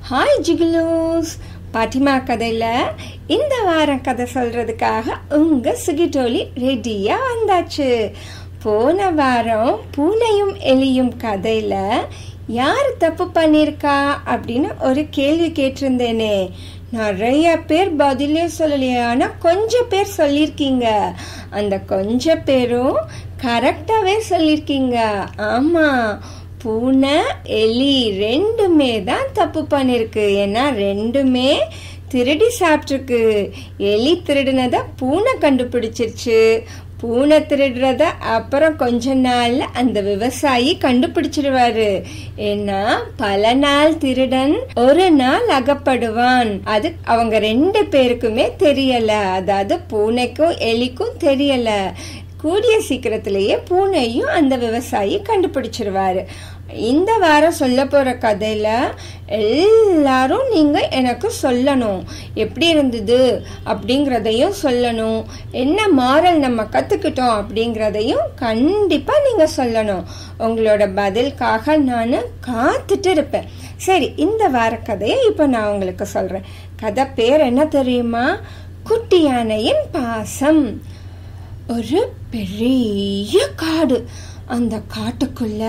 hi ஜிகிலூஸ் பாட்டிமா கதையில இந்த வாரம் கதை சொல்றதுக்காக உங்க சுகிட்டோலி ரெடியா வந்தாச்சு போன வாரம் பூனையும் எலியும் கதையில யார் தப்பு பண்ணிருக்கா அப்படின்னு ஒரு கேள்வி கேட்டிருந்தேனே நிறைய பேர் பதிலே சொல்லலையே ஆனா கொஞ்சம் பேர் சொல்லியிருக்கீங்க அந்த கொஞ்ச பேரும் கரெக்டாவே சொல்லியிருக்கீங்க ஆமா பூனை எலி ரெண்டுமே தான் தப்பு பண்ணிருக்கு ஏன்னா ரெண்டுமே திருடி சாப்பிட்ருக்கு எலி திருடினத பூனை கண்டுபிடிச்சிருச்சு பூனை திருடுறத அப்புறம் கொஞ்ச நாள்ல அந்த விவசாயி கண்டுபிடிச்சிருவாரு ஏன்னா பல நாள் திருடன் ஒரு நாள் அகப்படுவான் அது அவங்க ரெண்டு பேருக்குமே தெரியல அதாவது பூனைக்கும் எலிக்கும் தெரியல கூடிய சீக்கிரத்திலேயே பூனையும் அந்த விவசாயி கண்டுபிடிச்சிருவாரு இந்த வாரம் சொல்ல போற கதையில எல்லாரும் நீங்க எனக்கு சொல்லணும் எப்படி இருந்தது அப்படிங்கிறதையும் சொல்லணும் என்ன மாறல் நம்ம கத்துக்கிட்டோம் அப்படிங்கிறதையும் கண்டிப்பா நீங்க சொல்லணும் உங்களோட பதிலுக்காக நான் காத்துட்டு இருப்பேன் சரி இந்த வார கதையை இப்போ நான் உங்களுக்கு சொல்றேன் கதை பேர் என்ன தெரியுமா குட்டி யானையின் பாசம் ஒரு பெரிய காடு அந்த காட்டுக்குள்ள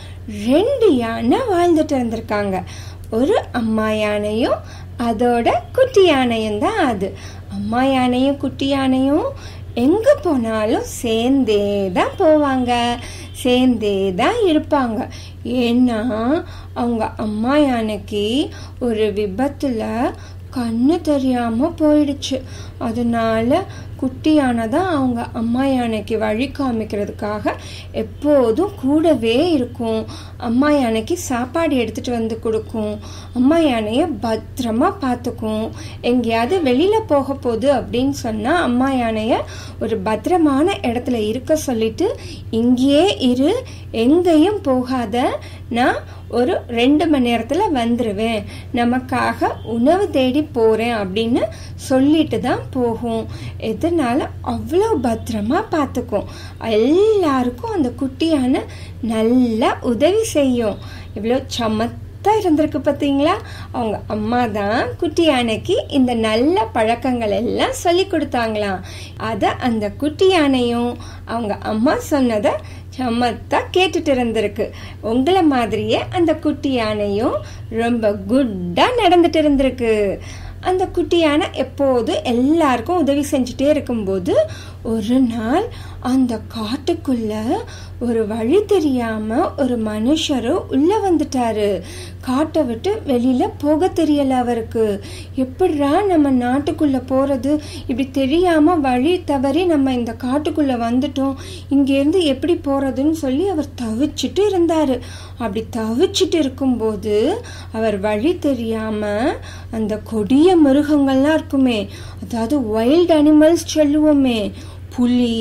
ரெண்டு யானை வாழ்ந்துட்டு இருந்திருக்காங்க ஒரு அம்மா யானையும் அதோட குட்டி யானையும் தான் அது அம்மா யானையும் குட்டி யானையும் எங்க போனாலும் சேர்ந்தே தான் போவாங்க சேர்ந்தே தான் இருப்பாங்க ஏன்னா அவங்க அம்மா யானைக்கு ஒரு விபத்துல கண்ணு தெரியாம போயிடுச்சு அதனால குட்டி யானை தான் அவங்க அம்மா யானைக்கு வழி காமிக்கிறதுக்காக எப்போதும் கூடவே இருக்கும் அம்மா யானைக்கு சாப்பாடு எடுத்துட்டு வந்து கொடுக்கும் அம்மா யானையை பத்திரமா பார்த்துக்கும் எங்கேயாவது வெளியில போக போகுது அப்படின்னு சொன்னா அம்மா யானைய ஒரு பத்திரமான இடத்துல இருக்க சொல்லிட்டு இங்கேயே இரு எங்கேயும் போகாத நான் ஒரு ரெண்டு மணி நேரத்துல வந்துருவேன் நமக்காக உணவு தேடி போறேன் அப்படின்னு சொல்லிட்டு தான் போகும் இதனால அவ்வளோ பத்திரமா பார்த்துக்கும் எல்லாருக்கும் அந்த குட்டியான நல்லா உதவி செய்யும் இவ்வளோ சமத் தான் இருந்திருக்கு பார்த்தீங்களா அவங்க அம்மா தான் குட்டி யானைக்கு இந்த நல்ல பழக்கங்கள் எல்லாம் சொல்லி கொடுத்தாங்களாம் அதை அந்த குட்டி யானையும் அவங்க அம்மா சொன்னதை சமத்தா கேட்டுட்டு இருந்திருக்கு உங்களை மாதிரியே அந்த குட்டி யானையும் ரொம்ப குட்டா நடந்துட்டு இருந்திருக்கு அந்த குட்டி யானை எப்போது எல்லாருக்கும் உதவி செஞ்சுட்டே இருக்கும்போது ஒரு நாள் அந்த காட்டுக்குள்ள ஒரு வழி தெரியாம ஒரு மனுஷரு உள்ள வந்துட்டாரு காட்டை விட்டு வெளியில போக தெரியல அவருக்கு எப்படிரா நம்ம நாட்டுக்குள்ள போறது இப்படி தெரியாம வழி தவறி நம்ம இந்த காட்டுக்குள்ள வந்துட்டோம் இங்க இருந்து எப்படி போறதுன்னு சொல்லி அவர் தவிச்சிட்டு இருந்தாரு அப்படி தவிச்சிட்டு இருக்கும்போது அவர் வழி தெரியாம அந்த கொடிய மிருகங்கள்லாம் இருக்குமே அதாவது வைல்ட் அனிமல்ஸ் சொல்லுவோமே புலி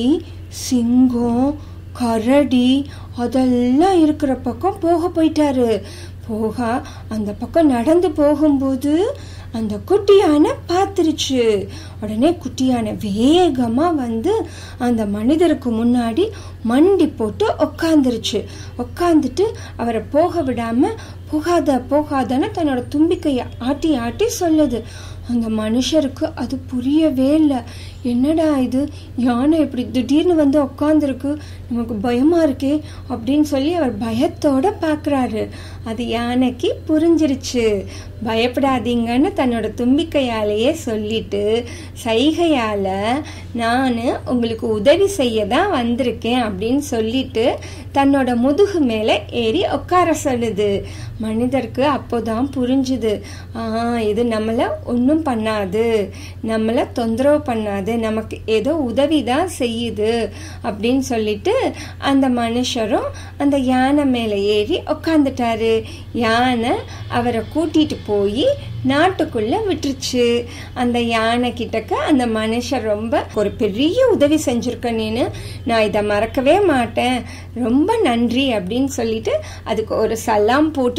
சிங்கம் கரடி அதெல்லாம் இருக்கிற பக்கம் போக போயிட்டாரு போக அந்த பக்கம் நடந்து போகும்போது அந்த குட்டியான பார்த்துருச்சு உடனே குட்டியான வேகமா வந்து அந்த மனிதருக்கு முன்னாடி மண்டி போட்டு உக்காந்துருச்சு உக்காந்துட்டு அவரை போக விடாம போகாத போகாதன்னு தன்னோட தும்பிக்கையை ஆட்டி ஆட்டி சொல்லுது அந்த மனுஷருக்கு அது புரியவே இல்லை என்னடா இது யானை இப்படி திடீர்னு வந்து உட்காந்துருக்கு நமக்கு பயமா இருக்கே அப்படின்னு சொல்லி அவர் பயத்தோட பார்க்குறாரு அது யானைக்கு புரிஞ்சிருச்சு பயப்படாதீங்கன்னு தன்னோட தும்பிக்கையாலேயே சொல்லிட்டு சைகையால நான் உங்களுக்கு உதவி செய்ய தான் வந்திருக்கேன் அப்படின்னு சொல்லிட்டு தன்னோட முதுகு மேலே ஏறி உட்கார சொல்லுது மனிதருக்கு அப்போதான் புரிஞ்சுது ஆ இது நம்மளை ஒன்றும் பண்ணாது நம்மளை தொந்தரவு பண்ணாது நமக்கு ஏதோ உதவி தான் செய்யுது அப்படின்னு சொல்லிட்டு அந்த மனுஷரும் அந்த யானை மேலே ஏறி உட்காந்துட்டாரு யானை அவரை கூட்டிட்டு போய் நாட்டுக்குள்ள விட்டுருச்சு அந்த யானை கிட்டக்க அந்த மனுஷர் ரொம்ப ஒரு பெரிய உதவி செஞ்சிருக்க நீனு நான் இதை மறக்கவே மாட்டேன் ரொம்ப நன்றி அப்படின்னு சொல்லிட்டு அதுக்கு ஒரு சலாம் போட்டுட்டு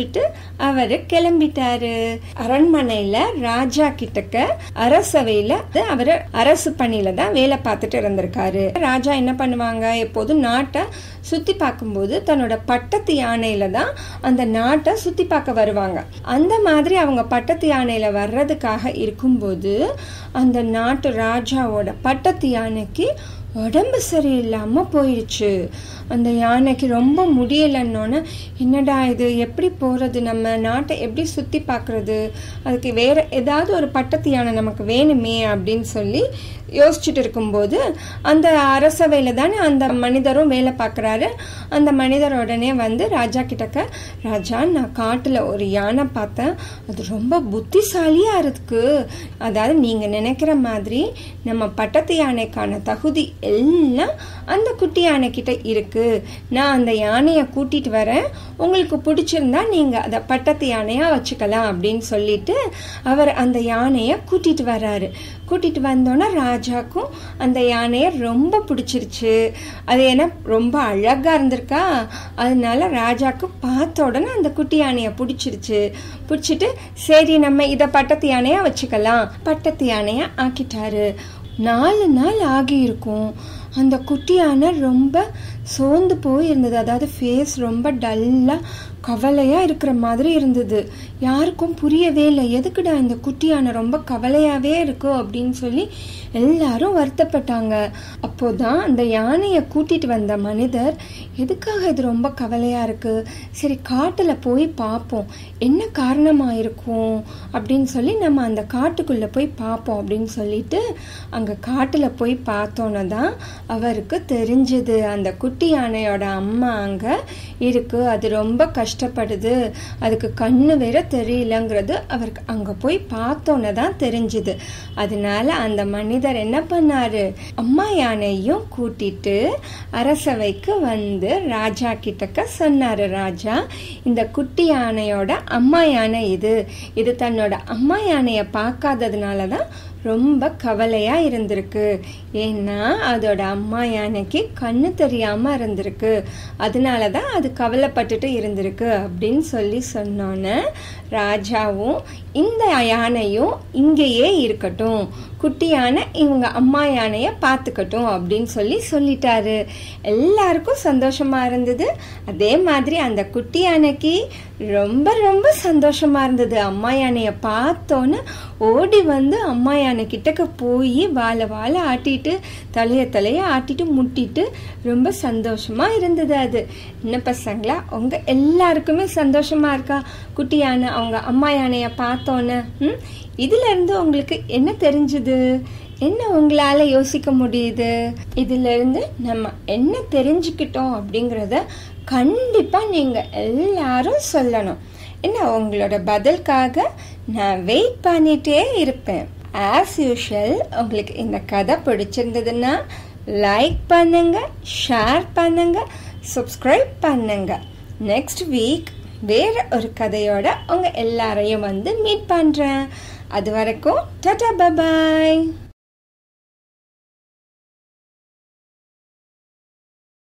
முடிச்சிட்டு அவரு கிளம்பிட்டாரு அரண்மனையில ராஜா கிட்டக்க அரசவையில அவரு அரசு பணியில தான் வேலை பார்த்துட்டு இருந்திருக்காரு ராஜா என்ன பண்ணுவாங்க எப்போதும் நாட்டை சுத்தி பார்க்கும்போது தன்னோட பட்டத்து யானையில தான் அந்த நாட்டை சுத்தி பார்க்க வருவாங்க அந்த மாதிரி அவங்க பட்டத்து யானையில வர்றதுக்காக இருக்கும்போது அந்த நாட்டு ராஜாவோட பட்டத்து யானைக்கு உடம்பு சரியில்லாம போயிடுச்சு அந்த யானைக்கு ரொம்ப முடியலன்னொன்னே என்னடா இது எப்படி போறது நம்ம நாட்டை எப்படி சுத்தி பார்க்கறது அதுக்கு வேற ஏதாவது ஒரு பட்டத்து யானை நமக்கு வேணுமே அப்படின்னு சொல்லி யோசிச்சுட்டு இருக்கும்போது அந்த அரசவையில தானே அந்த மனிதரும் வேலை பார்க்குறாரு அந்த மனிதர் உடனே வந்து ராஜா கிட்டக்க ராஜா நான் காட்டுல ஒரு யானை பார்த்தேன் அது ரொம்ப புத்திசாலியா இருக்கு அதாவது நீங்க நினைக்கிற மாதிரி நம்ம பட்டத்து யானைக்கான தகுதி எல்லாம் அந்த குட்டி யானை கிட்ட இருக்கு நான் அந்த யானையை கூட்டிட்டு வரேன் உங்களுக்கு பிடிச்சிருந்தா நீங்க அதை பட்டத்து யானையா வச்சுக்கலாம் அப்படின்னு சொல்லிட்டு அவர் அந்த யானையை கூட்டிட்டு வர்றாரு கூட்டிட்டு வந்தோன்னே ராஜாக்கும் அந்த யானையை ரொம்ப பிடிச்சிருச்சு அது ஏன்னா ரொம்ப அழகா இருந்திருக்கா அதனால ராஜாக்கு பார்த்த உடனே அந்த குட்டி யானையை பிடிச்சிருச்சு பிடிச்சிட்டு சரி நம்ம இதை பட்டத்து யானையா வச்சுக்கலாம் பட்டத்து யானையா ஆக்கிட்டாரு நாலு நாள் ஆகி இருக்கும் அந்த குட்டி யானை ரொம்ப சோர்ந்து போய் இருந்தது அதாவது ஃபேஸ் ரொம்ப டல்லாக கவலையாக இருக்கிற மாதிரி இருந்தது யாருக்கும் புரியவே இல்லை எதுக்குடா இந்த குட்டி யானை ரொம்ப கவலையாகவே இருக்கோ அப்படின்னு சொல்லி எல்லாரும் வருத்தப்பட்டாங்க அப்போதான் அந்த யானையை கூட்டிட்டு வந்த மனிதர் எதுக்காக இது ரொம்ப கவலையாக இருக்கு சரி காட்டில் போய் பார்ப்போம் என்ன காரணமாக இருக்கும் அப்படின்னு சொல்லி நம்ம அந்த காட்டுக்குள்ளே போய் பார்ப்போம் அப்படின்னு சொல்லிட்டு அங்கே காட்டில் போய் பார்த்தோன்னே தான் அவருக்கு தெரிஞ்சது அந்த குட்டி யானையோட அம்மா அங்கே இருக்கு அது ரொம்ப கஷ்டப்படுது அதுக்கு கண்ணு வேற தெரியலங்கிறது அவருக்கு அங்கே போய் பார்த்தோன்னே தான் தெரிஞ்சுது அதனால அந்த மனிதர் என்ன பண்ணாரு அம்மா யானையும் கூட்டிட்டு அரசவைக்கு வந்து ராஜா கிட்டக்க சொன்னாரு ராஜா இந்த குட்டி யானையோட அம்மா யானை இது இது தன்னோட அம்மா யானையை பார்க்காததுனால தான் ரொம்ப கவலையா இருந்திருக்கு ஏன்னா அதோட அம்மா யானைக்கு கண்ணு தெரியாம இருந்திருக்கு அதனால தான் அது கவலைப்பட்டுட்டு இருந்திருக்கு அப்படின்னு சொல்லி சொன்னோன்னே ராஜாவும் இந்த யானையும் இங்கேயே இருக்கட்டும் குட்டி யானை இவங்க அம்மா யானைய பார்த்துக்கட்டும் அப்படின்னு சொல்லி சொல்லிட்டாரு எல்லாருக்கும் சந்தோஷமா இருந்தது அதே மாதிரி அந்த குட்டி யானைக்கு ரொம்ப ரொம்ப சந்தோஷமா இருந்தது அம்மா யானைய பார்த்தோன்னு ஓடி வந்து அம்மா யானை கிட்டக்க போய் வாழை வாழை ஆட்டிட்டு தலைய தலைய ஆட்டிட்டு முட்டிட்டு ரொம்ப சந்தோஷமா இருந்தது அது என்ன பசங்களா உங்க எல்லாருக்குமே சந்தோஷமா இருக்கா குட்டி யானை அவங்க அம்மா யானைய பார்த்தோன்னு ம் இதுல இருந்து உங்களுக்கு என்ன தெரிஞ்சுது என்ன உங்களால யோசிக்க முடியுது இதுல இருந்து நம்ம என்ன தெரிஞ்சுக்கிட்டோம் அப்படிங்கிறத கண்டிப்பா நீங்க எல்லாரும் சொல்லணும் என்ன உங்களோட பதிலுக்காக நான் வெயிட் பண்ணிட்டே இருப்பேன் ஆஸ் யூஷுவல் உங்களுக்கு இந்த கதை பிடிச்சிருந்ததுன்னா லைக் பண்ணுங்க ஷேர் பண்ணுங்க சப்ஸ்கிரைப் பண்ணுங்க நெக்ஸ்ட் வீக் வேற ஒரு கதையோட உங்க எல்லாரையும் வந்து மீட் பண்றேன் அது வரைக்கும் டாடா பபாய்